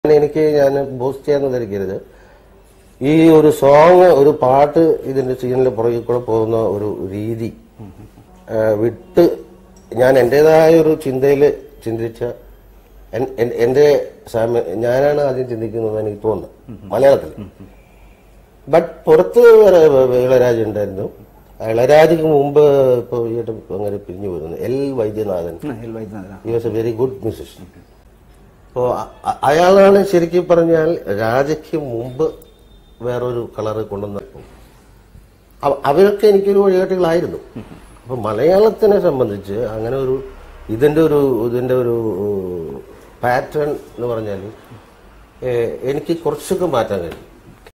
എനിക്ക് ഞാൻ ബൂസ്റ്റ് ചെയ്യാന്ന് ധരിക്കരുത് ഈ ഒരു സോങ് ഒരു പാട്ട് ഇതിന്റെ സീനിൽ പുറകിൽ കൂടെ പോകുന്ന ഒരു രീതി ആ, വിട്ട് ഞാൻ എന്റേതായ ഒരു ചിന്തയിൽ ചിന്തിച്ച എൻ- എൻ- എന്റെ സാമ്യ ഞാനാണ് ആദ്യം ചിന്തിക്കുന്നത് എനിക്ക് തോന്നുന്നത് മലയാളത്തിൽ ബട്ട് പുറത്ത് വേറെ ഇളരാജ് ഉണ്ടായിരുന്നു ഇളരാജിക്ക് മുമ്പ് ഇപ്പൊ ഈയിടെ അങ്ങനെ പിരിഞ്ഞു വരുന്നു L Vaidyanathan L Vaidyanathan he was a very good musician അപ്പോ അ- അയാളാണ് ശരിക്കും പറഞ്ഞാൽ രാജയ്ക്ക് മുമ്പ് വേറൊരു കളറ് കൊണ്ടുവന്ന അവ- അവരൊക്കെ എനിക്കൊരു വഴികാട്ടികളായിരുന്നു അപ്പൊ മലയാളത്തിനെ സംബന്ധിച്ച് അങ്ങനെ ഒരു ഇതിന്റെ ഒരു ഇതിന്റെ ഒരു പാറ്റേൺ എന്ന് പറഞ്ഞാൽ ഏഹ്, എനിക്ക് കുറച്ചൊക്കെ മാറ്റാൻ കഴിയും